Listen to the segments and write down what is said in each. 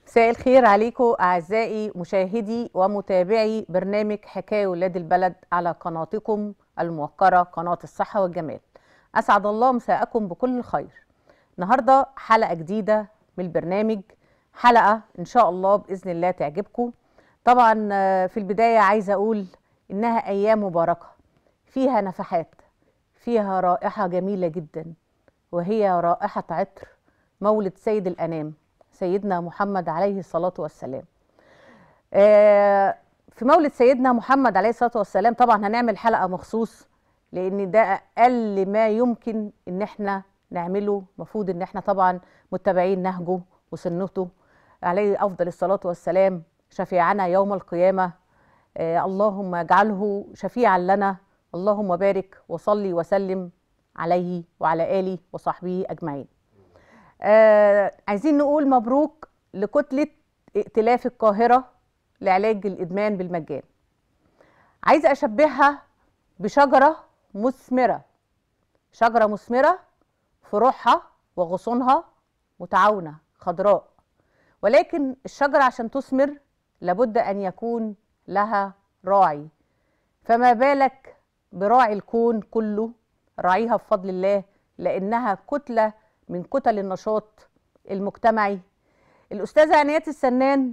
مساء الخير عليكم أعزائي مشاهدي ومتابعي برنامج حكاية ولاد البلد على قناتكم الموقرة قناة الصحة والجمال أسعد الله مساءكم بكل الخير النهاردة حلقة جديدة من البرنامج حلقة إن شاء الله بإذن الله تعجبكم طبعا آه، في البداية عايزة أقول إنها أيام مباركة فيها نفحات فيها رائحة جميلة جدا وهي رائحة عطر مولد سيد الأنام سيدنا محمد عليه الصلاة والسلام آه، في مولد سيدنا محمد عليه الصلاة والسلام طبعا هنعمل حلقة مخصوص لأن ده أقل ما يمكن إن احنا نعمله المفروض إن احنا طبعا متبعين نهجه وسنته عليه أفضل الصلاة والسلام شفيعنا يوم القيامة آه، اللهم اجعله شفيعا لنا اللهم بارك وصلي وسلم عليه وعلى آله وصحبه أجمعين آه عايزين نقول مبروك لكتلة ائتلاف القاهرة لعلاج الإدمان بالمجان عايزة أشبهها بشجرة مثمرة شجرة مثمرة فروعها وغصونها متعاونة خضراء ولكن الشجرة عشان تثمر لابد أن يكون لها راعي فما بالك براعي الكون كله راعيها بفضل الله لأنها كتلة من كتل النشاط المجتمعي الأستاذة عنايات السنان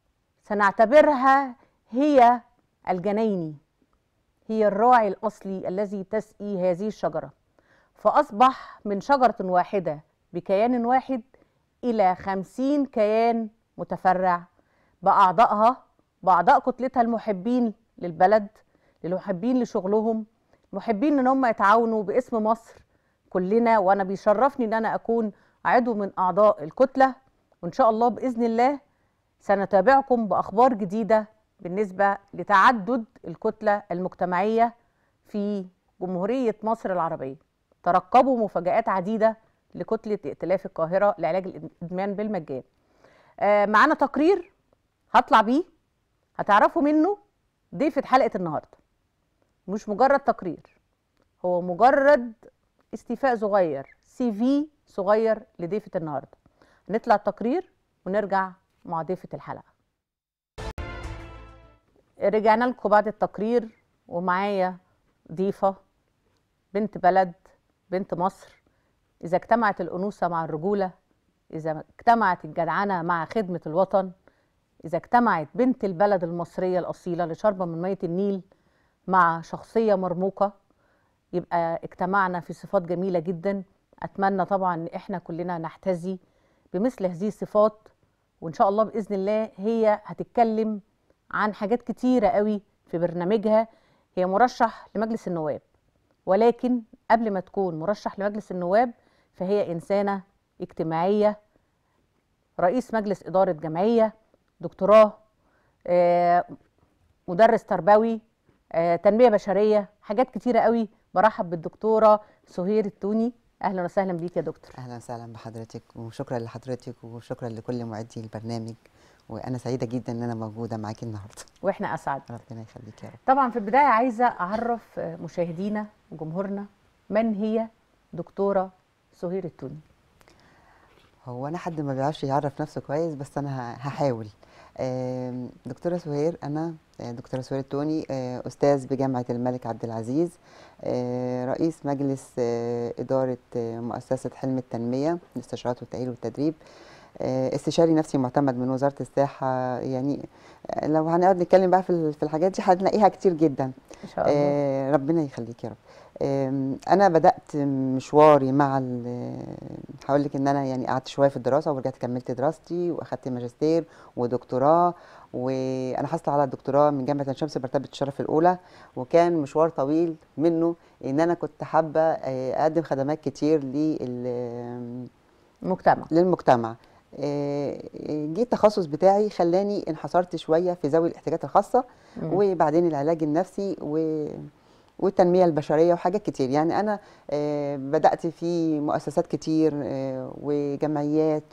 سنعتبرها هي الجنايني هي الراعي الأصلي الذي تسقي هذه الشجرة فأصبح من شجرة واحدة بكيان واحد إلى خمسين كيان متفرع بأعضائها بأعضاء كتلتها المحبين للبلد المحبين لشغلهم محبين ان هم يتعاونوا باسم مصر كلنا وانا بيشرفني ان انا اكون عضو من اعضاء الكتله وان شاء الله باذن الله سنتابعكم باخبار جديده بالنسبه لتعدد الكتله المجتمعيه في جمهوريه مصر العربيه ترقبوا مفاجات عديده لكتله ائتلاف القاهره لعلاج الادمان بالمجان آه، معانا تقرير هطلع بيه هتعرفوا منه ضيفه حلقه النهارده مش مجرد تقرير هو مجرد استيفاء صغير سي في صغير لضيفة النهارده نطلع التقرير ونرجع مع ضيفة الحلقة رجعنا لكم بعد التقرير ومعايا ضيفة بنت بلد بنت مصر إذا اجتمعت الأنوثة مع الرجولة إذا اجتمعت الجدعنة مع خدمة الوطن إذا اجتمعت بنت البلد المصرية الأصيلة لشربة من مية النيل مع شخصية مرموقة يبقى اجتمعنا في صفات جميلة جدا أتمنى طبعا إن إحنا كلنا نحتذي بمثل هذه الصفات وإن شاء الله بإذن الله هي هتتكلم عن حاجات كتيرة قوي في برنامجها هي مرشح لمجلس النواب ولكن قبل ما تكون مرشح لمجلس النواب فهي إنسانة اجتماعية رئيس مجلس إدارة جمعية دكتوراه آه، مدرس تربوي آه، تنميه بشريه حاجات كتيره قوي برحب بالدكتوره سهير التوني اهلا وسهلا بيك يا دكتور اهلا وسهلا بحضرتك وشكرا لحضرتك وشكرا لكل معدي البرنامج وانا سعيده جدا ان انا موجوده معاكي النهارده واحنا اسعد ربنا يخليك يا رب طبعا في البدايه عايزه اعرف آه، مشاهدينا وجمهورنا من هي دكتوره سهير التوني هو انا حد ما بيعرفش يعرف نفسه كويس بس انا ه- هحاول آم، دكتوره سهير انا آه، دكتوره سهير التوني آه، استاذ بجامعه الملك عبد العزيز آه، رئيس مجلس آه، اداره آه، مؤسسه حلم التنميه للاستشارات والتاهيل والتدريب آه، استشاري نفسي معتمد من وزاره الصحه يعني آه، لو هنقعد نتكلم بقى في ال- في الحاجات دي هنلاقيها كتير جدا ان شاء الله آه ربنا يخليك يا رب آم، انا بدات مشواري مع ال- هقول لك ان انا يعني قعدت شويه في الدراسه ورجعت كملت دراستي واخدت ماجستير ودكتوراه وانا حصلت على الدكتوراه من جامعه عين شمس مرتبه الشرف الاولى وكان مشوار طويل منه ان انا كنت حابه آه، اقدم خدمات كتير لل المجتمع للمجتمع آه، جه التخصص بتاعي خلاني انحصرت شويه في ذوي الاحتياجات الخاصه مم. وبعدين العلاج النفسي و والتنميه البشريه وحاجات كتير يعني انا آه، بدات في مؤسسات كتير آه، وجمعيات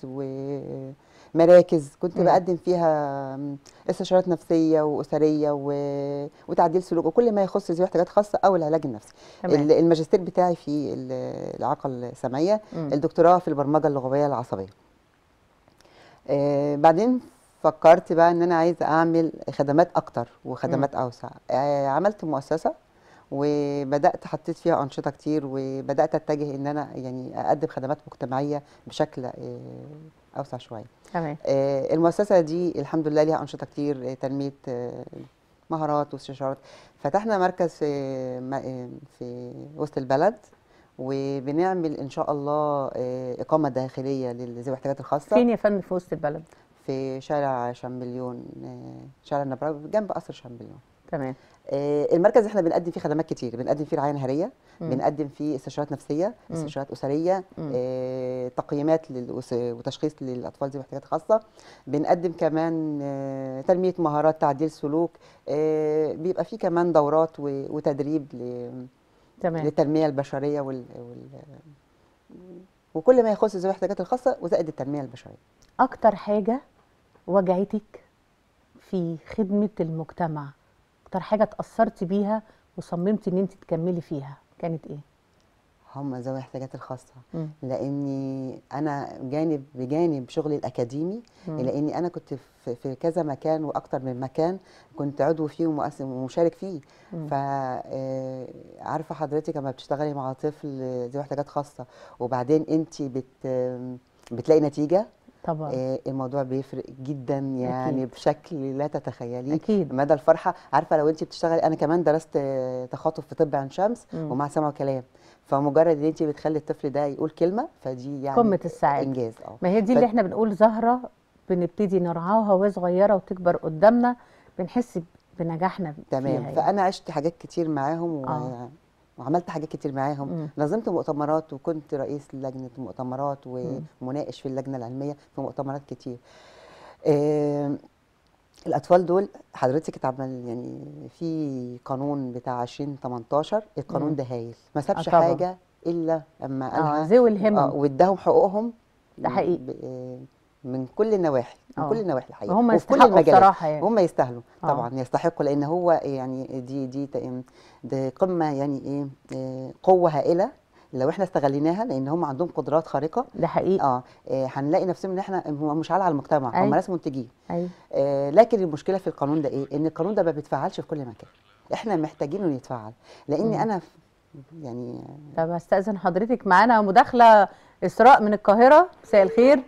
ومراكز كنت مم. بقدم فيها استشارات نفسيه واسريه و- وتعديل سلوك وكل ما يخص ذوي احتياجات خاصه او العلاج النفسي تمام ال- الماجستير بتاعي في ال- الاعاقه السمعيه مم. الدكتوراه في البرمجه اللغويه العصبيه آه بعدين فكرت بقى ان انا عايزه اعمل خدمات اكتر وخدمات اوسع آه عملت مؤسسه وبدات حطيت فيها انشطه كتير وبدات اتجه ان انا يعني اقدم خدمات مجتمعيه بشكل آه اوسع شويه تمام آه، المؤسسه دي الحمد لله ليها انشطه كتير آه، تنميه آه، مهارات واستشارات فتحنا مركز في م- آه، في وسط البلد وبنعمل ان شاء الله آه، اقامه داخليه لذوي الاحتياجات الخاصه فين يا فندم في وسط البلد في شارع شامبليون آه، شارع النبراوي جنب قصر شامبليون تمام آه، المركز احنا بنقدم فيه خدمات كتير بنقدم فيه رعايه نهاريه مم. بنقدم فيه استشارات نفسيه مم. استشارات اسريه مم. آه، تقييمات للأس- وتشخيص للاطفال ذوي احتياجات خاصه بنقدم كمان آه، تنميه مهارات تعديل سلوك آه، بيبقى فيه كمان دورات و- وتدريب ل- تمام للتنميه البشريه وال, وال وكل ما يخص ذوي الاحتياجات الخاصه وزائد التنميه البشريه اكتر حاجه وجعتك في خدمه المجتمع اكتر حاجه اتاثرتي بيها وصممتي ان انت تكملي فيها كانت ايه هم ذوي الاحتياجات الخاصه مم. لاني انا جانب بجانب شغلي الاكاديمي مم. لاني انا كنت في, في كذا مكان واكتر من مكان كنت عضو فيه ومؤسس ومشارك فيه مم. ف آه، عارفه حضرتك لما بتشتغلي مع طفل ذوي احتياجات خاصه وبعدين انت بت آم، بتلاقي نتيجه طبعا آه، الموضوع بيفرق جدا يعني أكيد. بشكل لا تتخيليه اكيد مدى الفرحه عارفه لو انت بتشتغلي انا كمان درست آه، تخاطب في طب عين شمس مم. ومع سمع وكلام فمجرد ان انت بتخلي الطفل ده يقول كلمه فدي يعني قمة السعادة. انجاز اه ما هي دي ف- اللي احنا بنقول زهره بنبتدي نرعاها وهي صغيره وتكبر قدامنا بنحس بنجاحنا تمام فيها يعني. فانا عشت حاجات كتير معاهم و... آه. وعملت حاجات كتير معاهم مم. نظمت مؤتمرات وكنت رئيس لجنه مؤتمرات مم. ومناقش في اللجنه العلميه في مؤتمرات كتير آه الاطفال دول حضرتك اتعمل يعني في قانون بتاع 2018 القانون مم. ده هايل ما سابش طبعاً. حاجه الا اما اه قالها ذوي الهمم اه واداهم حقوقهم ده حقيقي. ب- آه، من كل النواحي من آه. كل النواحي الحقيقه وهم وفي كل يستحقوا المجالات بصراحه يعني هم يستاهلوا آه. طبعا يستحقوا لان هو يعني دي دي ت- دي قمه يعني ايه آه، قوه هائله لو احنا استغليناها لان هم عندهم قدرات خارقه ده حقيقي اه آه، هنلاقي نفسنا ان احنا هم مش عالة على المجتمع هم أيوة. ناس منتجين ايوه آه، لكن المشكله في القانون ده ايه ان القانون ده ما بيتفعلش في كل مكان احنا محتاجينه يتفعل لان مم. انا ف- يعني طب استاذن حضرتك معانا مداخله اسراء من القاهره مساء الخير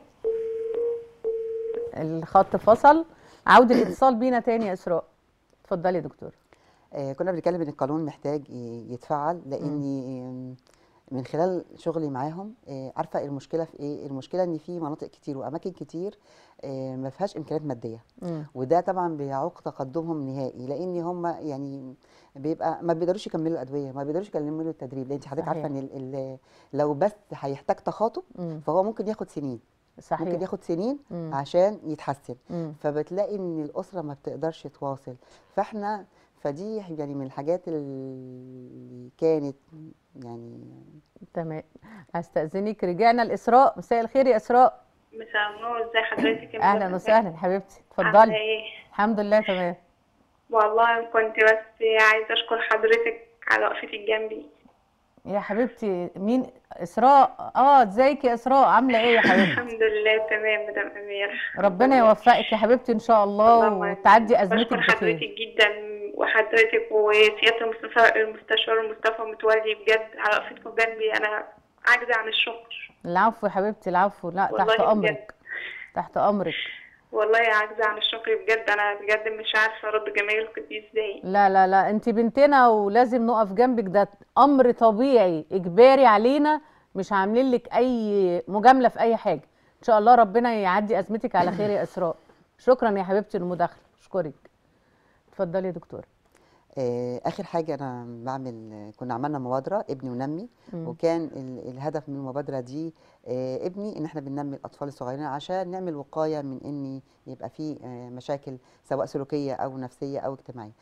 الخط فصل عود الاتصال بينا تاني يا اسراء اتفضلي يا دكتور آه، كنا بنتكلم ان القانون محتاج ي- يتفعل لاني آم، من خلال شغلي معاهم آه، عارفه المشكله في ايه المشكله ان في مناطق كتير واماكن كتير آه، ما فيهاش امكانيات ماديه مم. وده طبعا بيعوق تقدمهم نهائي لان هم يعني بيبقى ما بيقدروش يكملوا الادويه ما بيقدروش يكملوا التدريب لان انت حضرتك صحيح. عارفه ان ال- ال- لو بس هيحتاج تخاطب مم. فهو ممكن ياخد سنين صحيح ممكن ياخد سنين مم. عشان يتحسن مم. فبتلاقي ان الاسره ما بتقدرش تواصل فاحنا فدي يعني من الحاجات اللي كانت يعني تمام استاذنك رجعنا لاسراء مساء الخير يا اسراء مساء النور ازي حضرتك يا اهلا مدام وسهلا حبيبتي عاملة اتفضلي ايه الحمد لله تمام والله كنت بس عايزه اشكر حضرتك على وقفتك جنبي يا حبيبتي مين اسراء اه ازيك يا اسراء عامله ايه يا حبيبتي الحمد لله تمام مدام اميره ربنا يوفقك يا حبيبتي ان شاء الله اللهم وتعدي ازمتك بشكر بخير حضرتك جدا وحضرتك وسياده المستشار المستشار مصطفى متولي بجد على وقفتكم جنبي انا عاجزه عن الشكر العفو يا حبيبتي العفو لا والله تحت بجد. امرك تحت امرك والله عاجزه عن الشكر بجد انا بجد مش عارفه ارد جمايلكم دي ازاي لا لا لا انت بنتنا ولازم نقف جنبك ده امر طبيعي اجباري علينا مش عاملين لك اي مجامله في اي حاجه ان شاء الله ربنا يعدي ازمتك على خير يا اسراء شكرا يا حبيبتي المداخله اشكرك اتفضلي يا دكتور آه، اخر حاجه انا بعمل كنا عملنا مبادره ابني ونمي مم. وكان ال- الهدف من المبادره دي آه، ابني ان احنا بننمي الاطفال الصغيرين عشان نعمل وقايه من ان يبقى في آه، مشاكل سواء سلوكيه او نفسيه او اجتماعيه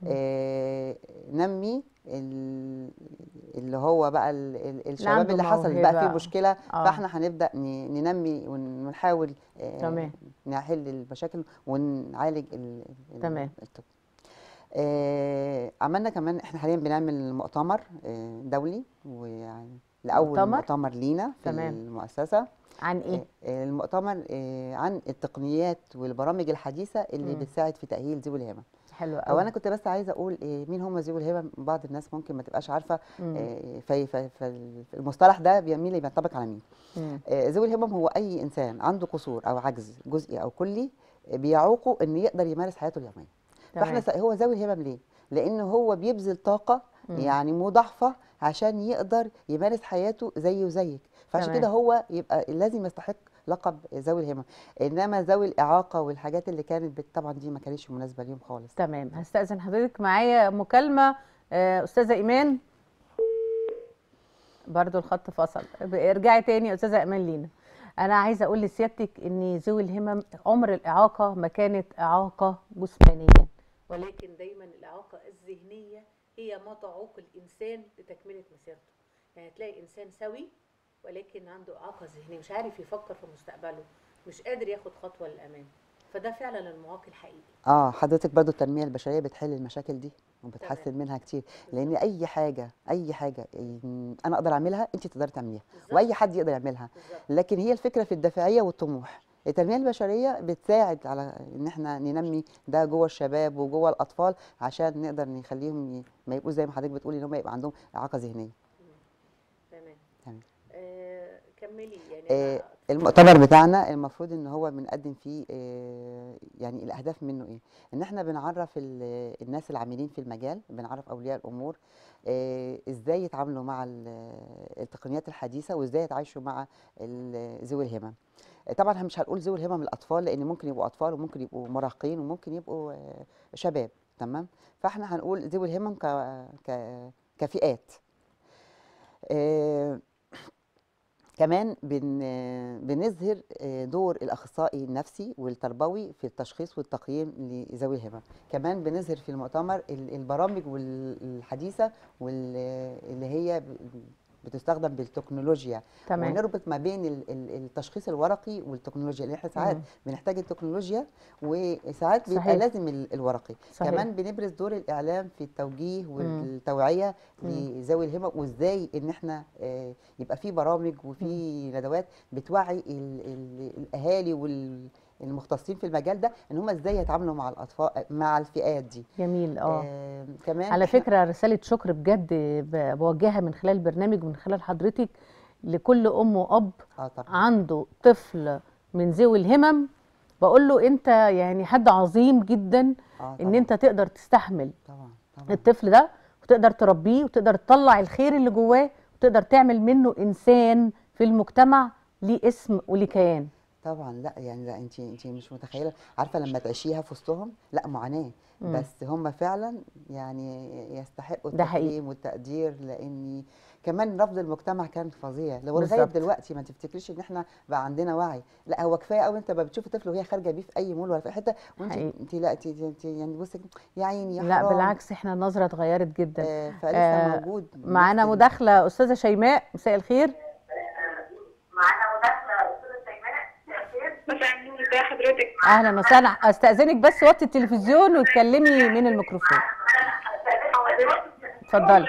آه، نمي ال- اللي هو بقى ال- ال- الشباب عنده اللي حصل موهبة. بقى فيه مشكله آه. فاحنا هنبدا ن- ننمي ون- ونحاول آه، تمام. نحل المشاكل ونعالج ال- ال- تمام. الطفل آه، عملنا كمان احنا حاليا بنعمل مؤتمر آه، دولي ويعني لاول مؤتمر؟ مؤتمر, لينا في تمام. المؤسسه عن ايه آه، المؤتمر آه، عن التقنيات والبرامج الحديثة اللي مم. بتساعد في تأهيل ذوي الهمم حلو هو قوي أنا كنت بس عايزة أقول آه، مين هم ذوي الهمم بعض الناس ممكن ما تبقاش عارفة مم. آه، في- في- في المصطلح ده بي- مين اللي بينطبق على مين مم. آه، ذوي الهمم هو أي إنسان عنده قصور أو عجز جزئي أو كلي آه، بيعوقه إنه يقدر يمارس حياته اليومية فاحنا تمام. س- هو ذوي الهمم ليه؟ لأنه هو بيبذل طاقة مم. يعني مضاعفة عشان يقدر يمارس حياته زيه وزيك فعشان تمام. كده هو يبقى لازم يستحق لقب ذوي الهمم انما ذوي الاعاقه والحاجات اللي كانت بت- طبعا دي ما كانتش مناسبه ليهم خالص تمام هستأذن حضرتك معايا مكالمة آه، أستاذة إيمان برضو الخط فصل ارجعي تاني يا أستاذة إيمان لينا أنا عايزة أقول لسيادتك إن ذوي الهمم عمر الإعاقة ما كانت إعاقة جسمانية ولكن دايما الإعاقة الذهنية هي ما تعوق الإنسان لتكملة مسيرته يعني تلاقي إنسان سوي ولكن عنده إعاقة ذهنية مش عارف يفكر في مستقبله مش قادر ياخد خطوة للأمام فده فعلا المعاق الحقيقي اه حضرتك برضو التنميه البشريه بتحل المشاكل دي وبتحسن تمام. منها كتير لان اي حاجه اي حاجه م، انا اقدر اعملها انت تقدري تعمليها بالظبط. واي حد يقدر يعملها بالظبط. لكن هي الفكره في الدافعيه والطموح التنميه البشريه بتساعد على ان احنا ننمي ده جوه الشباب وجوه الاطفال عشان نقدر نخليهم ي- ما يبقوش زي ما حضرتك بتقولي ان هم يبقى عندهم اعاقه ذهنيه تمام تمام. آه كملي يعني آه، أنا- المؤتمر بتاعنا المفروض ان هو بنقدم فيه آه، يعني الاهداف منه ايه ان احنا بنعرف ال- الناس العاملين في المجال بنعرف اولياء الامور آه، ازاي يتعاملوا مع ال- التقنيات الحديثه وازاي يتعايشوا مع ال- ذوي الهمم آه، طبعا مش هنقول ذوي الهمم الاطفال لان ممكن يبقوا اطفال وممكن يبقوا مراهقين وممكن يبقوا آه، شباب تمام فاحنا هنقول ذوي الهمم ك ك- كفئات آه، كمان بن بنظهر آه، دور الاخصائي النفسي والتربوي في التشخيص والتقييم لذوي الهمم كمان بنظهر في المؤتمر ال- البرامج وال- الحديثه واللي هي ب- بتستخدم بالتكنولوجيا تمام ونربط ما بين ال- ال- التشخيص الورقي والتكنولوجيا لان احنا ساعات مم. بنحتاج التكنولوجيا وساعات بيبقى صحيح. لازم ال- الورقي صحيح. كمان بنبرز دور الاعلام في التوجيه والتوعيه لذوي الهمم وازاي ان احنا آه، يبقى في برامج وفي ندوات بتوعي ال- ال- الاهالي والمختصين في المجال ده ان هم ازاي يتعاملوا مع الاطفال مع الفئات دي جميل اه آه كمان على إحنا- فكرة رسالة شكر بجد ب- بوجهها من خلال البرنامج ومن خلال حضرتك لكل أم وأب اه طبعا عنده طفل من ذوي الهمم بقول له أنت يعني حد عظيم جدا اه إن طبعا أنت تقدر تستحمل طبعا طبعا الطفل ده وتقدر تربيه وتقدر تطلع الخير اللي جواه وتقدر تعمل منه إنسان في المجتمع ليه اسم وليه كيان طبعا لا يعني لا انت انت مش متخيله عارفه لما تعيشيها في وسطهم لا معاناه مم. بس هم فعلا يعني يستحقوا ده حقيقي. التكريم والتقدير لاني كمان رفض المجتمع كان فظيع لو لغايه بالظبط. دلوقتي ما تفتكريش ان احنا بقى عندنا وعي لا هو كفايه قوي انت ما بتشوف طفل وهي خارجه بيه في اي مول ولا في أي حته وانت حقيقي. انت لا انت, انت يعني بصي يا عيني يا لا حرام بالعكس احنا النظرة اتغيرت جدا آه فلسه آه، موجود معانا نفس ال- مداخلة أستاذة شيماء مساء الخير معانا مداخلة أستاذة شيماء مساء النور ازي حضرتك؟ أهلا وسهلا أستأذنك بس وطي التلفزيون واتكلمي من الميكروفون اتفضلي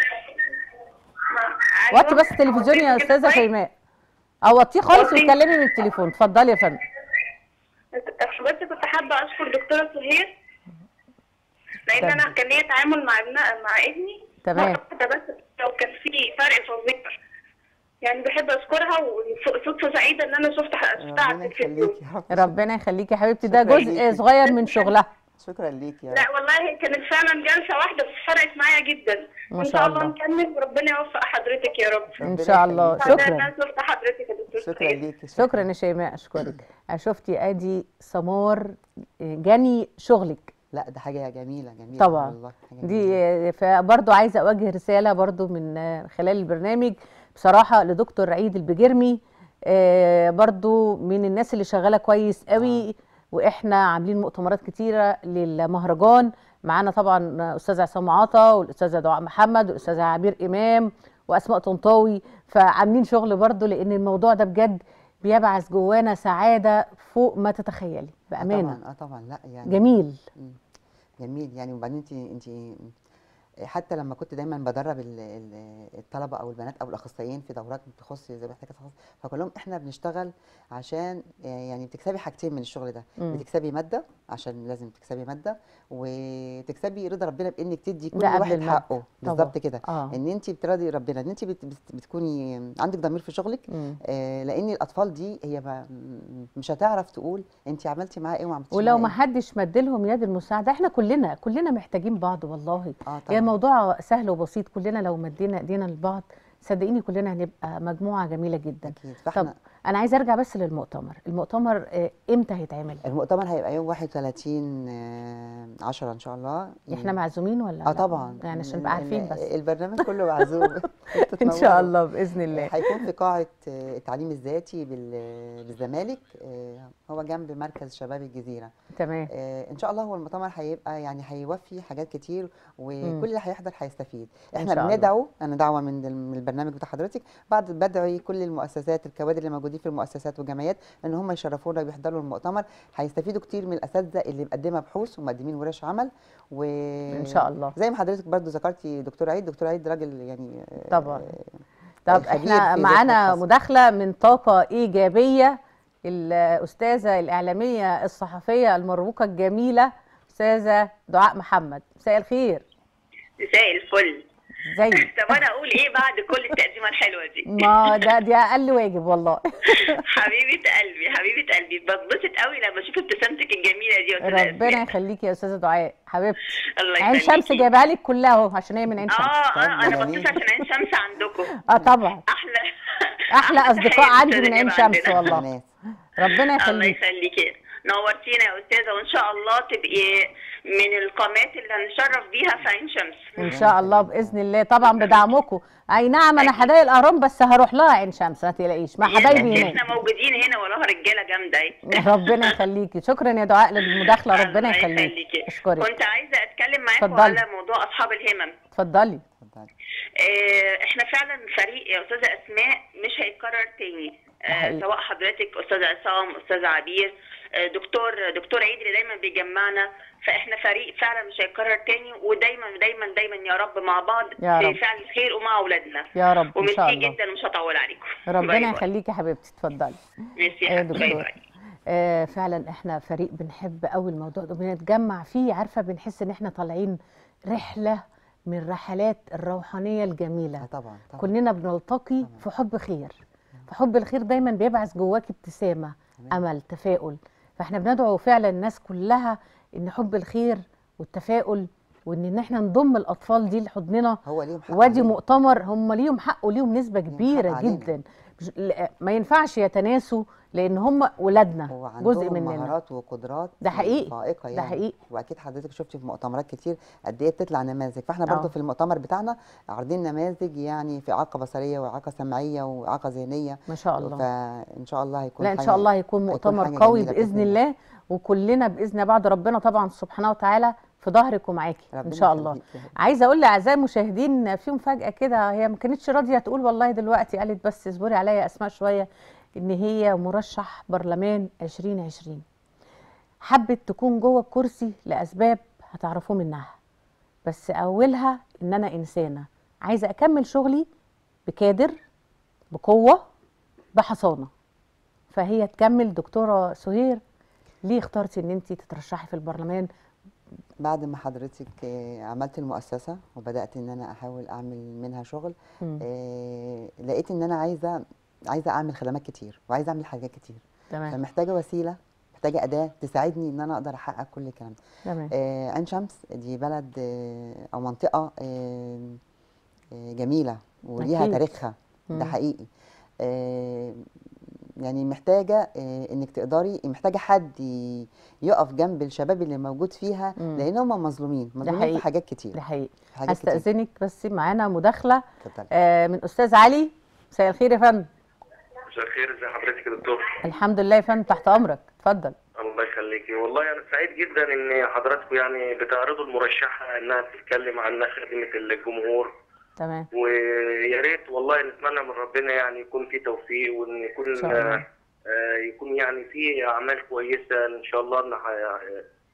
وطي بس التلفزيون يا أستاذة شيماء أو وطيه خالص وطي. واتكلمي من التليفون اتفضلي يا فندم بس كنت حابة أشكر دكتورة سهير لأن أنا كان ليا تعامل مع ابن مع ابني تمام. مرة واحدة بس لو كان في فرق فظيع يعني بحب أشكرها وصدفة سعيدة إن أنا شفت شفتها على ربنا التلفزيون يخليك يا رب ربنا يخليكي يا حبيبتي ده شكراً جزء ليكي. صغير من شغلها شكرا ليك يا رب لا والله كانت فعلا جلسة واحدة بس فرقت معايا جدا ما وإن شاء شاء الله الله. نكمل وربنا يوفق حضرتك يا رب إن ربنا شاء الله يخليك. سعيدة إن شكرا أنا شفت حضرتك يا دكتور شكرا سهير ليك شكرا يا شيماء أشكرك شفتي أدي سمار جني شغلك لا ده حاجه جميله جميله طبعاً. والله حاجة جميلة. دي فبرضو عايزه اوجه رساله برضو من خلال البرنامج بصراحه لدكتور عيد البجرمي آه، برضو من الناس اللي شغاله كويس قوي واحنا عاملين مؤتمرات كتيره للمهرجان معانا طبعا استاذ عصام عطا والاستاذه دعاء محمد والاستاذه عبير امام واسماء طنطاوي فعاملين شغل برضو لان الموضوع ده بجد بيبعث جوانا سعاده فوق ما تتخيلي آه بامانه طبعا اه طبعا لا يعني جميل جميل يعني وبعدين انت انت حتى لما كنت دايما بدرب ال- ال- الطلبه او البنات او الاخصائيين في دورات بتخص زي ما حضرتك تخصص فبقول لهم احنا بنشتغل عشان آه، يعني بتكسبي حاجتين من الشغل ده مم. بتكسبي ماده عشان لازم تكسبي ماده وتكسبي رضا ربنا بانك تدي كل ده قبل واحد المادة. حقه طبعا. بالظبط كده اه ان انت بتراضي ربنا ان انت بت بت بتكوني عندك ضمير في شغلك مم. آه، لان الاطفال دي هي ما مش هتعرف تقول انت عملتي معاه ايه وما عملتيش ولو ما معاه حدش مدلهم يد المساعده احنا كلنا كلنا محتاجين بعض والله ايه اه هي طبعا الموضوع سهل وبسيط كلنا لو مدينا ايدينا لبعض صدقيني كلنا هنبقى مجموعه جميله جدا اكيد طب فاحنا انا عايزه ارجع بس للمؤتمر المؤتمر آه، امتى هيتعمل المؤتمر هيبقى يوم 31 آه، 10 ان شاء الله احنا معزومين ولا اه لا؟ طبعا يعني عشان ال- نبقى عارفين ال- بس البرنامج كله معزوم ان شاء الله باذن الله هيكون في قاعة آه، التعليم الذاتي بال- بالزمالك آه، هو جنب مركز شباب الجزيرة تمام آه، ان شاء الله هو المؤتمر هيبقى يعني هيوفي حاجات كتير وكل اللي هيحضر هيستفيد إن احنا شاء الله. بندعو انا دعوه من ال- من البرنامج بتاع حضرتك بعد بدعي كل المؤسسات الكوادر اللي موجودين في المؤسسات والجمعيات ان هم يشرفونا ويحضروا المؤتمر هيستفيدوا كتير من الاساتذه اللي مقدمه بحوث ومقدمين ورش عمل و ان شاء الله زي ما حضرتك برضو ذكرتي دكتور عيد دكتور عيد راجل يعني آه، طبعا. آه، طب خبير احنا في معانا ذات الخاص. مداخله من طاقه ايجابيه الاستاذه الاعلاميه الصحفيه المروقه الجميله استاذه دعاء محمد مساء الخير مساء الفل ازيك طب انا اقول ايه بعد كل التقديمه الحلوه دي ما ده دي اقل واجب والله حبيبه قلبي حبيبه قلبي بتبسط قوي لما اشوف ابتسامتك الجميله دي يا أستاذة ربنا أسماء. يخليكي يا استاذه دعاء حبيبتي الله عين يخليكي. شمس جايبها لك كلها اهو عشان هي من عين شمس اه اه انا طب جميل. بتصل عشان عين شمس عندكم اه طبعا احلى احلى اصدقاء تحية عندي من للأستاذة عين إيمان شمس عندنا. والله الناس ربنا الله يخليك يخليكي نورتينا يا استاذه وان شاء الله تبقي من القامات اللي هنشرف بيها في عين شمس ان شاء الله باذن الله طبعا بدعمكم اي نعم انا حدايق الاهرام بس هروح لها عين شمس ما تقلقيش مع حبايبي هناك احنا موجودين هنا وراها رجاله جامده اهي ربنا يخليكي شكرا يا دعاء للمداخله ربنا الله يخليكي يخليكي. اشكرك كنت عايزه اتكلم معاكم اتفضلي. على موضوع اصحاب الهمم اتفضلي اتفضلي آه، احنا فعلا فريق يا استاذه اسماء مش هيتكرر تاني ده حقيقي. آه، سواء حضرتك استاذ عصام استاذ عبير آه، دكتور دكتور عيد اللي دايما بيجمعنا فاحنا فريق فعلا مش هيتكرر تاني ودايما دايما دايما يا رب مع بعض يا في رب. فعل الخير ومع اولادنا يا رب ان شاء وميرسي الله جدا ومش هطول عليكم باي ربنا باي. يخليكي يا حبيبتي اتفضلي ميرسي ايوه يا يا حبيبي. باي دكتور باي آه فعلا احنا فريق بنحب قوي الموضوع ده بنتجمع فيه عارفه بنحس ان احنا طالعين رحله من رحلات الروحانيه آه الجميله طبعا طبعا كلنا بنلتقي في حب خير فحب الخير دايما بيبعث جواك ابتسامه تمام. امل تفاؤل فاحنا بندعو فعلا الناس كلها ان حب الخير والتفاؤل وان إن احنا نضم الاطفال دي لحضننا هو ليهم حق وادي علينا. مؤتمر هم ليهم حق وليهم نسبه حق كبيره علينا. جدا مش- لا- ما ينفعش يتناسوا لان هم ولادنا هو جزء عندهم مننا مهارات وقدرات ده حقيقي. فائقه ده يعني حقيقي. واكيد حضرتك شفتي في مؤتمرات كتير قد ايه بتطلع نماذج فاحنا آه. برضو في المؤتمر بتاعنا عارضين نماذج يعني في اعاقه بصريه واعاقه سمعيه واعاقه ذهنيه ما شاء الله فان شاء الله هيكون لا ان حاجة- شاء الله هيكون هيكون مؤتمر حاجة قوي جميلة باذن الله وكلنا باذن بعد ربنا طبعا سبحانه وتعالى في ظهرك ومعاكي ان ربنا شاء الله يخليك يا حبيبي. عايزه اقول لاعزائي المشاهدين في مفاجاه كده هي ما كانتش راضيه تقول والله دلوقتي قالت بس اصبري عليا يا اسماء شويه ان هي مرشح برلمان 2020 حبت تكون جوه الكرسي لاسباب هتعرفوا منها بس اولها ان انا انسانه عايزه اكمل شغلي بكادر بقوه بحصانه فهي تكمل دكتوره سهير ليه اخترتي ان انت تترشحي في البرلمان بعد ما حضرتك آه، عملت المؤسسه وبدات ان انا احاول اعمل منها شغل مم. آه، لقيت ان انا عايزه عايزه اعمل خدمات كتير وعايزه اعمل حاجات كتير تمام فمحتاجه وسيله محتاجه اداه تساعدني ان انا اقدر احقق كل الكلام ده تمام آه، عين شمس دي بلد آه، او منطقه آه، آه، جميله وليها أكيد. تاريخها ده مم. حقيقي آه، يعني محتاجه آه، انك تقدري محتاجه حد ي- يقف جنب الشباب اللي موجود فيها مم. لان هم مظلومين مظلومين حقيقي. في حاجات كتير ده حقيقي في حاجات كتير هستأذنك بس معانا مداخلة اتفضلي. آه، من أستاذ علي مساء الخير يا فندم مساء الخير ازي حضرتك يا دكتور الحمد لله يا فندم تحت أمرك اتفضل الله يخليكي والله انا سعيد جدا ان حضراتكم يعني بتعرضوا المرشحه انها تتكلم عنها خدمه الجمهور تمام ويا ريت والله نتمنى من ربنا يعني يكون في توفيق وان إن يكون شاء الله. آه، يكون يعني في اعمال كويسه ان شاء الله ان ح-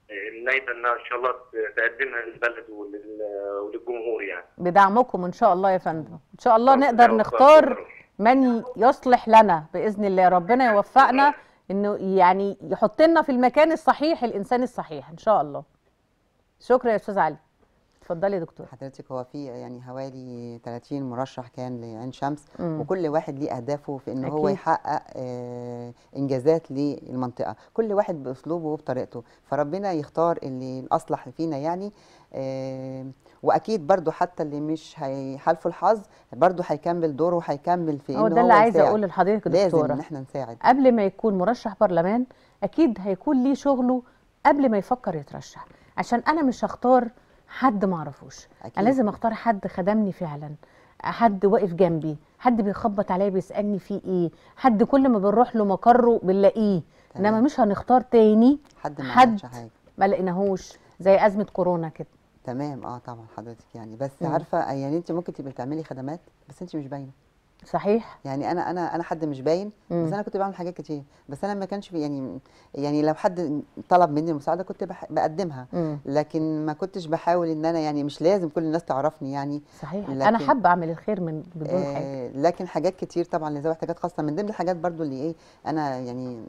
النايبه انها ان شاء الله تقدمها للبلد ولل- وللجمهور يعني بدعمكم ان شاء الله يا فندم ان شاء الله ربنا نقدر يوفقكم يا نختار رب. من يصلح لنا باذن الله ربنا يوفقنا انه يعني يحط لنا في المكان الصحيح الانسان الصحيح ان شاء الله شكرا يا استاذ علي اتفضلي يا دكتور حضرتك هو في يعني حوالي 30 مرشح كان لعين شمس مم. وكل واحد ليه اهدافه في ان هو أكيد. يحقق آه انجازات للمنطقه كل واحد باسلوبه وبطريقته فربنا يختار اللي الاصلح فينا يعني آه واكيد برضو حتى اللي مش هيحالفه الحظ برضو هيكمل دوره وهيكمل في هو ان ده اللي عايزه يساعد. اقوله لحضرتك يا لازم دكتوره ان احنا نساعد قبل ما يكون مرشح برلمان اكيد هيكون ليه شغله قبل ما يفكر يترشح عشان انا مش هختار حد ما اعرفوش أكيد. انا لازم اختار حد خدمني فعلا حد واقف جنبي حد بيخبط عليا بيسالني فيه ايه حد كل ما بنروح له مقره بنلاقيه تمام. انما مش هنختار تاني حد ما حد عملش حاجه ما لقيناهوش زي ازمه كورونا كده تمام اه طبعا حضرتك يعني بس مم. عارفه يعني انت ممكن تبقي بتعملي خدمات بس انت مش باينه صحيح يعني انا انا انا حد مش باين مم. بس انا كنت بعمل حاجات كتير بس انا ما كانش في يعني يعني لو حد طلب مني المساعده كنت بح بقدمها مم. لكن ما كنتش بحاول ان انا يعني مش لازم كل الناس تعرفني يعني صحيح انا لكن- حابه اعمل الخير من بدون حاجه آه لكن حاجات كتير طبعا لذوي احتياجات خاصه من ضمن الحاجات برضو اللي ايه انا يعني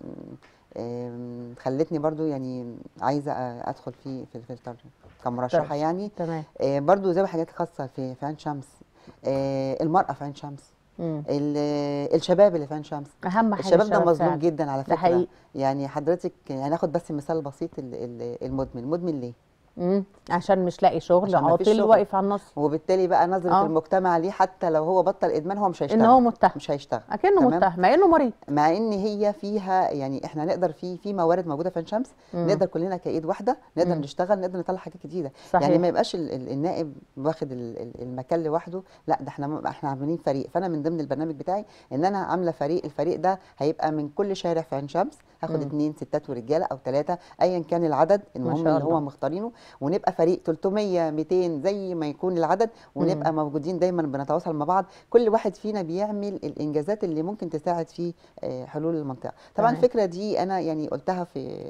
آم، خلتني برضو يعني عايزه ادخل في في الفلتر كمرشحه طيب. يعني تمام آه برضو ذوي حاجات خاصه في في عين شمس آه المراه في عين شمس مم. ال- الشباب اللي في عين شمس اهم حاجه الشباب ده مظلوم فعلا. جدا على ده فكره حقيقي. يعني حضرتك هناخد بس مثال بسيط ال- ال- المدمن المدمن ليه مم. عشان مش لاقي شغل عشان مفيش عاطل شغل. واقف على النص وبالتالي بقى نظره آه. المجتمع ليه حتى لو هو بطل ادمان هو مش هيشتغل ان هو متهم مش هيشتغل اكنه تمام؟ متهم مع انه مريض مع ان هي فيها يعني احنا نقدر في في موارد موجوده في عين شمس مم. نقدر كلنا كايد واحده نقدر مم. نشتغل نقدر نطلع حاجات جديده صحيح. يعني ما يبقاش ال- ال- النائب واخد ال- ال- المكان لوحده لا ده احنا م- احنا عاملين فريق فانا من ضمن البرنامج بتاعي ان انا عامله فريق الفريق ده هيبقى من كل شارع في عين شمس هاخد مم. اتنين ستات ورجاله او ثلاثه ايا كان العدد المهم شاء اللي هو الله. مختارينه ونبقى فريق 300 200 زي ما يكون العدد ونبقى موجودين دايما بنتواصل مع بعض كل واحد فينا بيعمل الانجازات اللي ممكن تساعد في آه، حلول المنطقه طبعا تمام. الفكره دي انا يعني قلتها في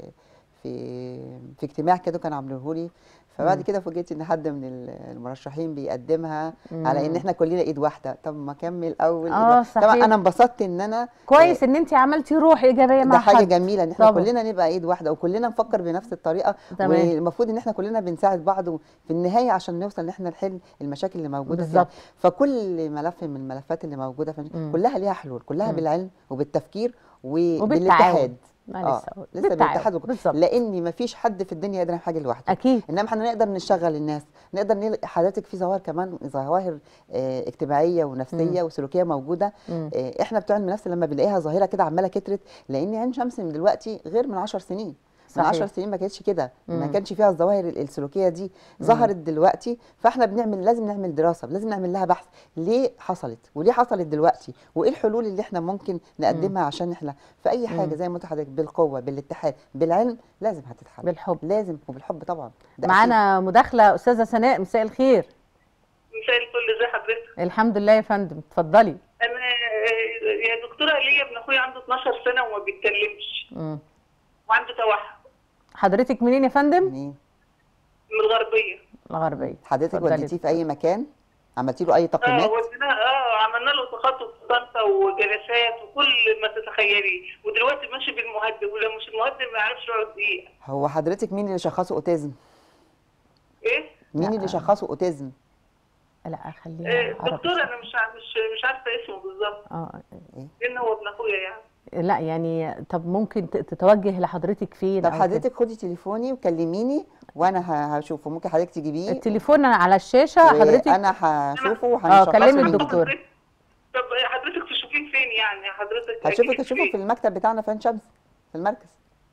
في في اجتماع كده كانوا عاملينه لي فبعد مم. كده فوجئت ان حد من ال- المرشحين بيقدمها مم. على ان احنا كلنا ايد واحده طب ما اكمل اول إيد آه، واحدة. طبعا صحيح. انا انبسطت ان انا كويس ان انت عملتي روح ايجابيه مع ده حاجه حد جميله ان احنا طبعا. كلنا نبقى ايد واحده وكلنا نفكر بنفس الطريقه تمام. والمفروض ان احنا كلنا بنساعد بعض في النهايه عشان نوصل ان احنا نحل المشاكل اللي موجوده فيها بالظبط. فكل ملف من الملفات اللي موجوده في مم. كلها ليها حلول كلها مم. بالعلم وبالتفكير وبالتعاون. وبالاتحاد ما اه لسه أقول. لسه بالتعاون. بالاتحاد وكل- بالظبط. لان ما فيش حد في الدنيا يقدر يعمل حاجه لوحده اكيد انما احنا نقدر نشغل الناس نقدر نل... حضرتك في ظواهر كمان ظواهر اه اجتماعيه ونفسيه وسلوكيه موجوده مم. اه احنا بتوع علم النفس لما بنلاقيها ظاهره كده عماله كترت لان عين شمس من دلوقتي غير من 10 سنين من صحيح. 10 سنين ما كانتش كده ما مم. كانش فيها الظواهر ال- السلوكيه دي ظهرت دلوقتي فاحنا بنعمل لازم نعمل دراسه لازم نعمل لها بحث ليه حصلت وليه حصلت دلوقتي وايه الحلول اللي احنا ممكن نقدمها عشان نحلها في اي حاجه مم. زي ما قلت لحضرتك بالقوه بالاتحاد بالعلم لازم هتتحل بالحب. لازم وبالحب طبعا ده أكيد. معانا مداخله استاذه سناء مساء الخير مساء الفل ازي حضرتك الحمد لله يا فندم اتفضلي انا آه، يا دكتوره ليا ابن اخويا عنده 12 سنه وما بيتكلمش مم. وعنده توحد حضرتك منين يا فندم منين؟ من الغربيه الغربيه حضرتك اتفضلي. وديتيه في اي مكان عملتي له اي اه تقييمات وديناه اه عملنا له تخطط طنطا وجلسات وكل ما تتخيليه ودلوقتي ماشي بالمهدد ولو مش المهدد ما يعرفش يقعد دقيقه هو حضرتك مين اللي شخصه اوتيزم ايه مين لا. اللي شخصه اوتيزم لا آه، خليها عربي. دكتور انا مش ع- مش مش عارفه اسمه بالظبط اه لان هو ابن اخويا يعني لا يعني طب ممكن ت- تتوجه لحضرتك فين طب أو كده؟ حضرتك خدي تليفوني وكلميني وانا ه- هشوفه ممكن حضرتك تجيبيه التليفون على الشاشه حضرتك انا هشوفه اه وهنشخصه كلمي بيه. الدكتور طب حضرتك تشوفين فين يعني حضرتك هشوفك أجيبك هشوفه فين؟ في المكتب بتاعنا في عين شمس في المركز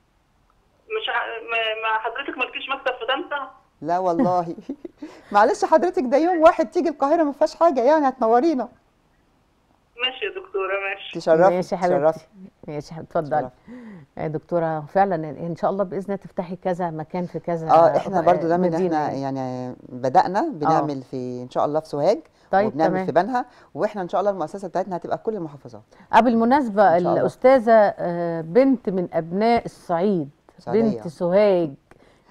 مش ع... ما... ما حضرتك مالكيش مكتب في طنطا لا والله معلش حضرتك ده يوم واحد تيجي القاهره ما فيهاش حاجه يعني هتنورينا ماشي يا دكتوره ماشي تشرفي ماشي يا تشرفي حبيبتي ماشي يا حبيبتي اتفضلي يا دكتوره فعلا ان شاء الله باذن الله تفتحي كذا مكان في كذا اه احنا برضو ده من مدينة احنا يعني بدانا بنعمل في ان شاء الله في سوهاج طيب، وبنعمل تمام. في بنها واحنا ان شاء الله المؤسسه بتاعتنا هتبقى في كل المحافظات آه بالمناسبة إن شاء الله. الأستاذة آه، بنت من أبناء الصعيد سعدية. بنت سوهاج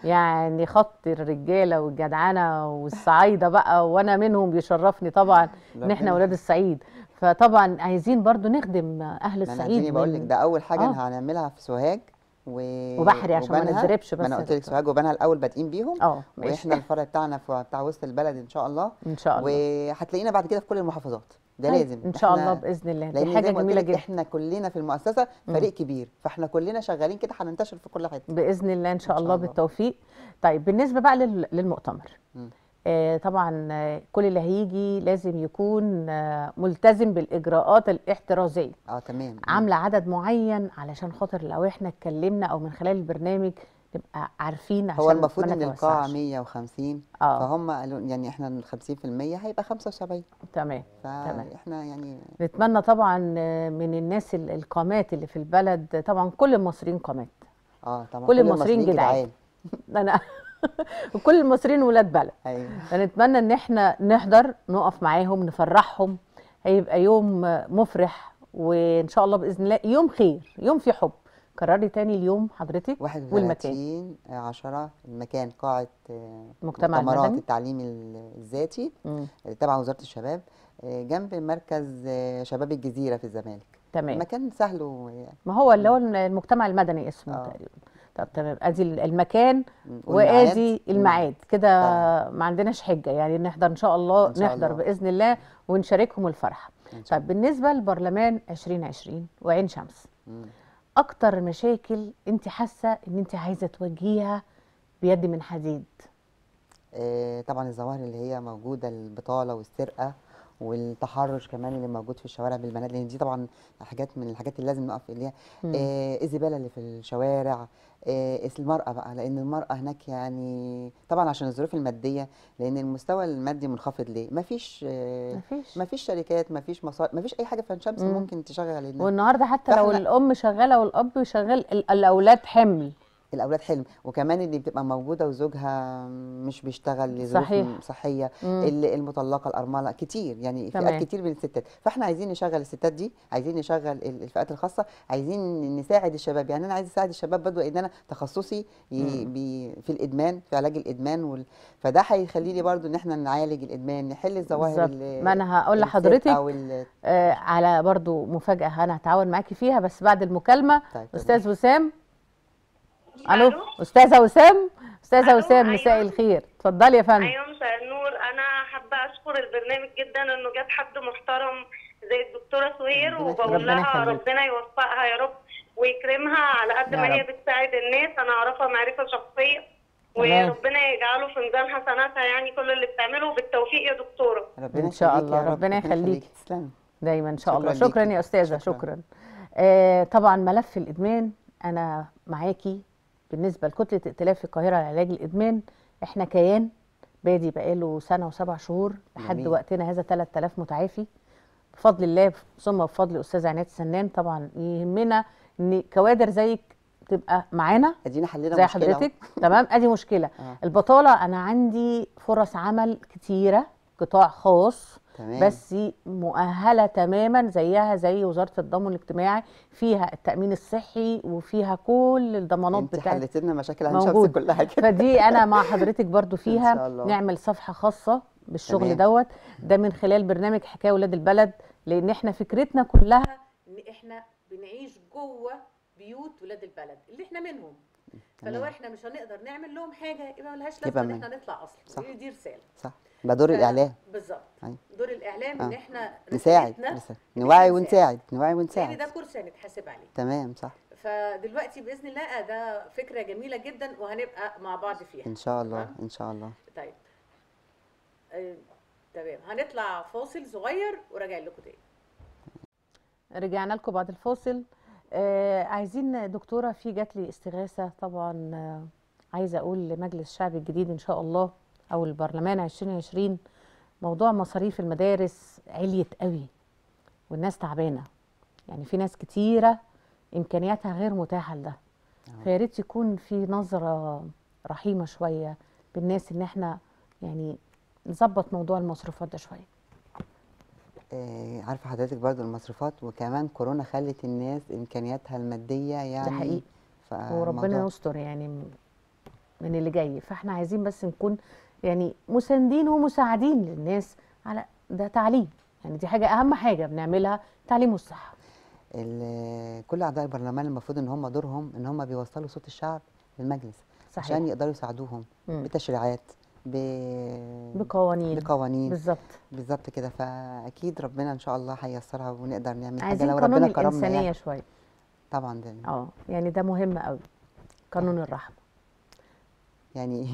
يعني خط الرجاله والجدعنه والصعايده بقى وانا منهم بيشرفني طبعا ان احنا ربنا اولاد الصعيد فطبعا عايزين برضو نخدم اهل ما انا الصعيد اديني بقول لك من- ده اول حاجه آه. آه. هنعملها في سوهاج و... وبحري عشان ما وبنها. نتضربش ما بس انا يا قلت لك دكتور. سوهاج وبنها الاول بادئين بيهم اه ماشي واحنا الفرع بتاعنا في بتاع وسط البلد ان شاء الله ان شاء الله وهتلاقينا بعد كده في كل المحافظات ده طيب، لازم ان شاء إحنا- الله باذن الله لان دي حاجه زي ما قلت جميله لك جدا احنا كلنا في المؤسسه فريق كبير فاحنا كلنا شغالين كده هننتشر في كل حته باذن الله ان شاء إن شاء الله الله. بالتوفيق طيب بالنسبه بقى لل- للمؤتمر مم. آه طبعا آه، كل اللي هيجي لازم يكون آه ملتزم بالاجراءات الاحترازيه اه تمام مم. عامله عدد معين علشان خاطر لو احنا اتكلمنا او من خلال البرنامج نبقى عارفين عشان هو المفروض ما ان القاعه نتوسعش. 150 اه فهم قالوا يعني احنا ال 50% هيبقى 75 تمام تمام. فاحنا يعني نتمنى طبعا آه، من الناس ال- القامات اللي في البلد طبعا كل المصريين قامات اه طبعا كل المصريين جدعان. انا وكل المصريين ولاد بلد ايوه فنتمنى ان احنا نحضر نقف معاهم نفرحهم هيبقى يوم مفرح وان شاء الله باذن الله يوم خير يوم فيه حب كرري تاني اليوم حضرتك والمكان 31 10 المكان قاعه آه، المجتمع مؤتمرات المدني التعليم ال- الذاتي مم. اللي تبع وزاره الشباب آه، جنب مركز آه، شباب الجزيره في الزمالك تمام المكان سهل و... ما هو اللي هو المجتمع المدني اسمه آه. تقريبا طب تمام ادي المكان والميعاد. وادي الميعاد كده ما عندناش حجه يعني نحضر ان شاء الله إن شاء نحضر الله. باذن الله ونشاركهم الفرحه إن شاء طيب بالنسبه للبرلمان 2020 وعين شمس مم. اكتر مشاكل انت حاسه ان انت عايزه تواجهيها بيد من حديد آه، طبعا الظواهر اللي هي موجوده البطاله والسرقه والتحرش كمان اللي موجود في الشوارع بالبنات لان دي طبعا حاجات من الحاجات اللي لازم نقف اليها مم. آه، الزباله اللي في الشوارع آه، المراه بقى لان المراه هناك يعني طبعا عشان الظروف الماديه لان المستوى المادي منخفض ليه مفيش آه، مفيش مفيش شركات مفيش مصالح مفيش اي حاجه في عين شمس مم. ممكن تشغل الناس والنهارده حتى لو فإحنا- الام شغاله والاب شغال ال- الاولاد حمل الاولاد حلم وكمان اللي بتبقى موجوده وزوجها مش بيشتغل لظروف صحيح. م- صحيه مم. ال- المطلقه الارمله كتير يعني تمام. فئات كتير من الستات فاحنا عايزين نشغل الستات دي عايزين نشغل ال- الفئات الخاصه عايزين نساعد الشباب يعني انا عايز اساعد الشباب برضو لان انا تخصصي ي- بي في الادمان في علاج الادمان وال... فده هيخلي لي برضو ان احنا نعالج الادمان نحل الظواهر بالظبط. اللي- ما انا هقول السرقة لحضرتك وال... آه على برضو مفاجاه انا هتعاون معاكي فيها بس بعد المكالمه طيب، استاذ وسام الو ألو؟ استاذه وسام استاذه ألو، وسام مساء أيوة. الخير اتفضلي يا فندم ايوه مساء النور انا حابه اشكر البرنامج جدا انه جاب حد محترم زي الدكتوره سهير ربنا يخليك. وبقول ربنا لها يخليك. ربنا يوفقها يا رب ويكرمها على قد يا ما هي رب. بتساعد الناس انا اعرفها معرفه شخصيه تمام. وربنا يجعله في ميزان حسناتها يعني كل اللي بتعمله بالتوفيق يا دكتوره ربنا إن شاء يخليك الله، يا رب، ربنا يخليك. تسلمي دايما ان شاء شكراً الله شكرا ليكي. يا استاذه شكراً. شكرا آه طبعا ملف الادمان انا معاكي بالنسبه لكتله ائتلاف القاهره لعلاج الادمان احنا كيان بادي بقاله سنه وسبع شهور لحد جميل. وقتنا هذا 3000 متعافي بفضل الله ثم بفضل استاذه عناد السنان طبعا يهمنا ان كوادر زيك تبقى معانا ادينا حلينا زي مشكلة أهو. حضرتك تمام ادي مشكله آه. البطاله انا عندي فرص عمل كتيره قطاع خاص تمام بس مؤهله تماما زيها زي وزاره الضمان الاجتماعي فيها التامين الصحي وفيها كل الضمانات انت بتاعت حلت لنا مشاكل عين شمس موجود. كلها كده فدي انا مع حضرتك برضو فيها شاء الله. نعمل صفحه خاصه بالشغل تمام. دوت ده من خلال برنامج حكايه ولاد البلد لان احنا فكرتنا كلها ان احنا بنعيش جوه بيوت ولاد البلد اللي احنا منهم فلو تمام. احنا مش هنقدر نعمل لهم حاجه يبقى ملهاش يبقى لازمه ان من- احنا نطلع اصلا صح. دي, دي رساله صح ده دور ف- الاعلام بالظبط أيوة. دور الاعلام ان آه. احنا نساعد رسالتنا نساعد. إن نوعي إحنا ونساعد نوعي لان ونساعد ده كورس هنتحاسب عليه تمام صح فدلوقتي باذن الله آه، ده فكره جميله جدا وهنبقى مع بعض فيها ان شاء الله تمام؟ ان شاء الله طيب آه، تمام هنطلع فاصل صغير وراجع لكم تاني رجعنا لكم بعد الفاصل آه عايزين دكتوره في جات لي استغاثه طبعا آه عايزه اقول لمجلس الشعب الجديد ان شاء الله او البرلمان 2020 موضوع مصاريف المدارس عليت قوي والناس تعبانه يعني في ناس كتيره امكانياتها غير متاحه لده فيا ريت يكون في نظره رحيمه شويه بالناس ان احنا يعني نظبط موضوع المصروفات ده شويه آه عارفه حضرتك برضو المصروفات وكمان كورونا خلت الناس امكانياتها الماديه يعني حقيقي. فالموضوع- وربنا يستر يعني من اللي جاي فاحنا عايزين بس نكون يعني مساندين ومساعدين للناس على ده تعليم يعني دي حاجه اهم حاجه بنعملها تعليم والصحه ال- كل اعضاء البرلمان المفروض ان هم دورهم ان هم بيوصلوا صوت الشعب للمجلس صحيح عشان يقدروا يساعدوهم مم. بتشريعات ب... بقوانين بقوانين بالظبط بالظبط كده فاكيد ربنا ان شاء الله هييسرها ونقدر نعمل حاجه عايزين لو قانون ربنا كرمنا الانسانيه يعني. شويه طبعا ده اه يعني ده مهم قوي قانون الرحمه يعني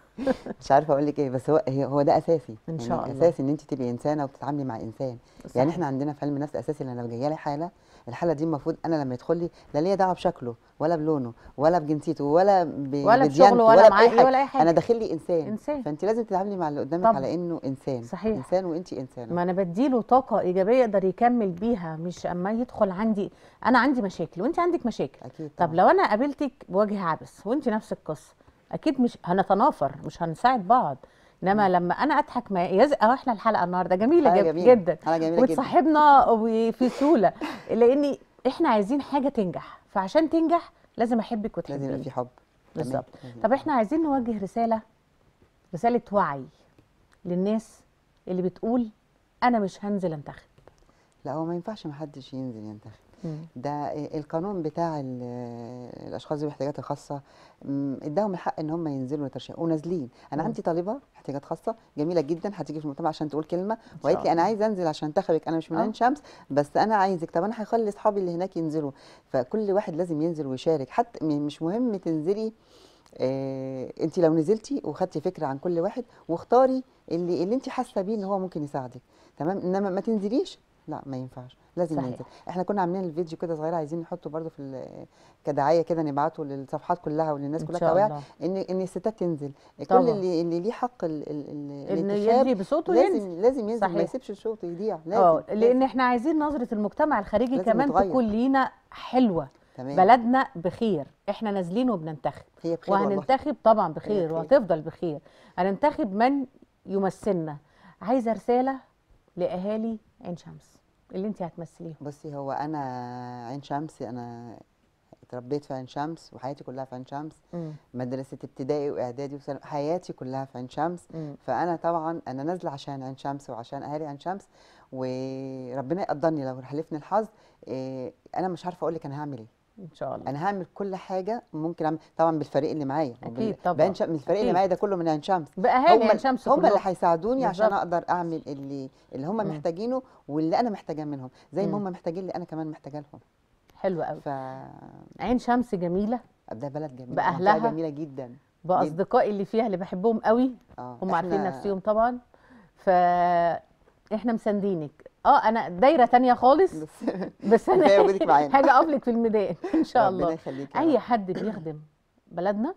مش عارفه اقول لك ايه بس هو هي- هو ده اساسي إن يعني شاء الله. اساسي ان انت تبقي انسانه وبتتعاملي مع انسان صحيح. يعني احنا عندنا في علم النفس اساسي لما جايه لي حاله الحاله دي المفروض انا لما يدخل لي لا ليا دعوه بشكله ولا بلونه ولا بجنسيته ولا ب... ولا بديانته بشغله ولا بأي معاه حاجة. ولا اي حاجه انا داخل لي انسان إنسان. فانت لازم تتعاملي مع اللي قدامك طبعا. على انه انسان صحيح. انسان وانت انسانه ما انا بديله طاقه ايجابيه يقدر يكمل بيها مش اما يدخل عندي انا عندي مشاكل وانت عندك مشاكل اكيد طب طبعا. لو انا قابلتك بوجه عبس وانت نفس القصه اكيد مش هنتنافر مش هنساعد بعض انما لما انا اضحك ما يز... اه احنا الحلقه النهارده جميله حاجة جد... جميلة. جدا حاجه جميله جدا وتصاحبنا وفي سهوله لان احنا عايزين حاجه تنجح فعشان تنجح لازم احبك لازم يبقى وتحبيني في حب تمام. بالظبط لازم طب يبقى احنا عايزين نوجه رساله رساله وعي للناس اللي بتقول انا مش هنزل انتخب لا هو ما ينفعش ما حدش ينزل ينتخب مم. ده القانون بتاع ال- الاشخاص ذوي الاحتياجات الخاصه م، اداهم الحق ان هم ينزلوا يترشحوا ونازلين انا مم. عندي طالبه احتياجات خاصه جميله جدا هتيجي في المجتمع عشان تقول كلمه شاء وقالت لي انا الله. عايزه انزل عشان انتخبك انا مش من آه. عين شمس بس انا عايزك طب انا هخلي اصحابي اللي هناك ينزلوا فكل واحد لازم ينزل ويشارك حتى م- مش مهم تنزلي آه انت لو نزلتي وخدتي فكره عن كل واحد واختاري اللي اللي انت حاسه بيه ان هو ممكن يساعدك تمام انما ما تنزليش لا ما ينفعش لازم صحيح. ننزل احنا كنا عاملين الفيديو كده صغير عايزين نحطه برضو في ال- كدعايه كده نبعته للصفحات كلها وللناس ان كلها شاء توعيه الله ان ان الستات تنزل طبعا. كل اللي اللي ليه حق ال ال ال انه الانتخاب يدي بصوته ينزل لازم لازم ينزل ما صحيح. يسيبش الصوت يضيع اه لازم لان احنا عايزين نظره المجتمع الخارجي لازم كمان يتغير. تكون لينا حلوه تمام بلدنا بخير احنا نازلين وبننتخب هي بخير والله وهننتخب طبعا بخير بخير. وهتفضل بخير هننتخب من يمثلنا عايزه رساله لاهالي عين شمس اللي انت هتمثليهم بصي هو انا عين شمس انا اتربيت في عين شمس وحياتي كلها في عين شمس مم. مدرسه ابتدائي واعدادي وثانوي حياتي كلها في عين شمس مم. فانا طبعا انا نازله عشان عين شمس وعشان اهالي عين شمس وربنا يقدرني لو حلفني الحظ إيه انا مش عارفه اقول لك انا هعمل ايه ان شاء الله انا هعمل كل حاجه ممكن اعمل طبعا بالفريق اللي معايا أكيد وبال- طبعاً. بعين شمس الفريق اللي أكيد. معايا ده كله من عين شمس باهالي هم عين شمس هم اللي كلهم. هيساعدوني عشان بالظبط. اقدر اعمل اللي اللي هم مم. محتاجينه واللي انا محتاجاه منهم زي ما مم. هم محتاجين اللي انا كمان محتاجاه لهم حلو قوي ف عين شمس جميله ده بلد جميل بأهلها. منطقة جميله جدا باصدقائي اللي فيها اللي بحبهم قوي اه هم عارفين إحنا- نفسهم طبعا ف احنا مساندينك اه انا دايره تانية خالص بس بس انا كفاية وجودك معانا. حاجه اقفلك في الميدان ان شاء ربنا الله يخليك يا اي رب. حد بيخدم بلدنا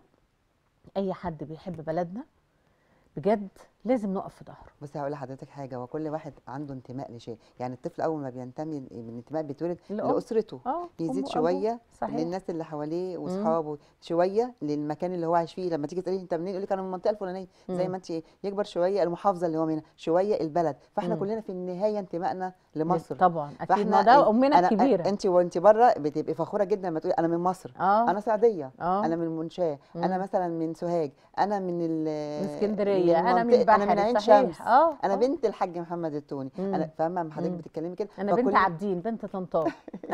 اي حد بيحب بلدنا بجد لازم نقف في ظهره بصي هقول لحضرتك حاجه هو كل واحد عنده انتماء لشيء يعني الطفل اول ما بينتمي من الانتماء بيتولد الأم. لاسرته اه يزيد أمه، شويه أبوه. صحيح للناس اللي حواليه واصحابه شويه للمكان اللي هو عايش فيه لما تيجي تساليه انت منين يقول لك انا من المنطقه الفلانيه زي مم. ما انت يكبر شويه المحافظه اللي هو منها شويه البلد فاحنا مم. كلنا في النهايه انتمائنا لمصر طبعا اكيد فاحنا ما ده ال- امنا أنا- الكبيره انت وانت بره بتبقي فخوره جدا لما تقولي انا من مصر اه انا سعديه اه انا من المنشاه انا مم. مثلا من سوهاج انا من ال من اسكندريه انا من المنطقة- انا من بحري عين صحيح شمس اه انا آه. بنت الحاج محمد التوني مم. انا فاهمه لما حضرتك مم. بتتكلمي كده انا بنت فكل- عابدين بنت طنطاوي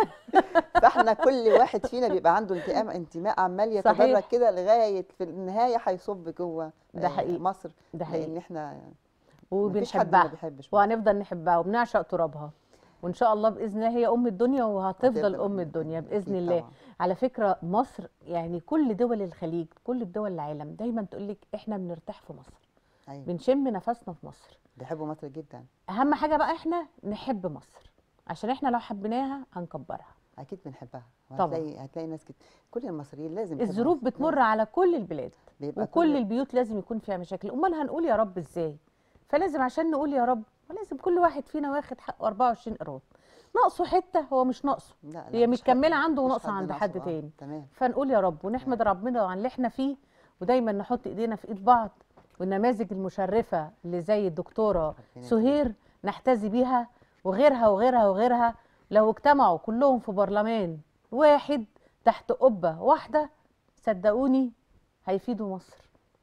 فاحنا كل واحد فينا بيبقى عنده انتماء انتماء عمال صحيح. يتدرج كده لغايه في النهايه هيصب جوه ده آه، حقيقي. مصر ده حقيقي لان احنا مفيش حد ما وبنحبها بيحبش مصر. وهنفضل نحبها وبنعشق ترابها وان شاء الله باذن الله هي ام الدنيا وهتفضل هتفضل ام الدنيا باذن أكيد الله طبعاً. على فكره مصر يعني كل دول الخليج كل الدول العالم دايما تقول لك احنا بنرتاح في مصر ايوه بنشم نفسنا في مصر بيحبوا مصر جدا اهم حاجه بقى احنا نحب مصر عشان احنا لو حبيناها هنكبرها اكيد بنحبها طبعاً. وهتلاقي هتلاقي ناس كتير كل المصريين لازم يحبوا الظروف مصر. بتمر على كل البلاد بيبقى وكل كل البيوت لازم يكون فيها مشاكل امال هنقول يا رب ازاي فلازم عشان نقول يا رب لازم كل واحد فينا واخد حقه 24 قيراط ناقصه حته هو مش ناقصه لا لا هي مفيش مكملة حد- عنده مفيش وناقصة عند ناقصه. حد آه، تاني. تمام فنقول يا رب ونحمد ربنا على اللي احنا فيه ودايما نحط ايدينا في ايد بعض والنماذج المشرفه اللي زي الدكتوره ربنا سهير نحتذي بيها وغيرها وغيرها وغيرها لو اجتمعوا كلهم في برلمان واحد تحت قبه واحده صدقوني هيفيدوا مصر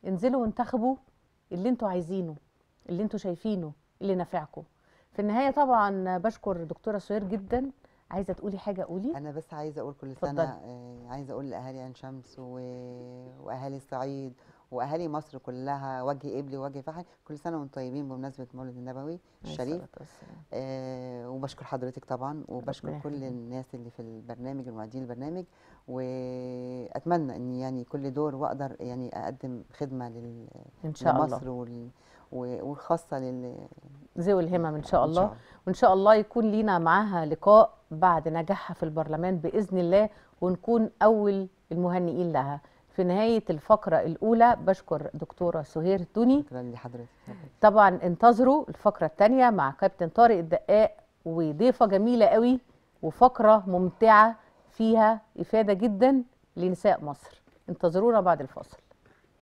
انزلوا وانتخبوا اللي انتوا عايزينه اللي انتوا شايفينه اللي نافعكم في النهايه طبعا بشكر دكتوره سهير جدا عايزه تقولي حاجه قولي انا بس عايزه اقول كل اتفضلي. سنه آه، عايزه اقول لاهالي عين شمس و... واهالي الصعيد واهالي مصر كلها وجه قبلي ووجه فحل كل سنه وانتم طيبين بمناسبه مولد النبوي الشريف عليه الصلاة والسلام. آه وبشكر حضرتك طبعا وبشكر ربنا كل يخليك. الناس اللي في البرنامج المعدين البرنامج واتمنى ان يعني كل دور واقدر يعني اقدم خدمه لل... ان شاء الله لمصر وال... و- والخاصه لل ذوي الهمم ان شاء إن الله وان شاء الله يكون لينا معاها لقاء بعد نجاحها في البرلمان باذن الله ونكون اول المهنئين لها في نهايه الفقره الاولى بشكر دكتوره سهير التوني شكرا لحضرتك طبعا انتظروا الفقره الثانيه مع كابتن طارق الدقاق وضيفه جميله قوي وفقره ممتعه فيها افاده جدا لنساء مصر انتظرونا بعد الفاصل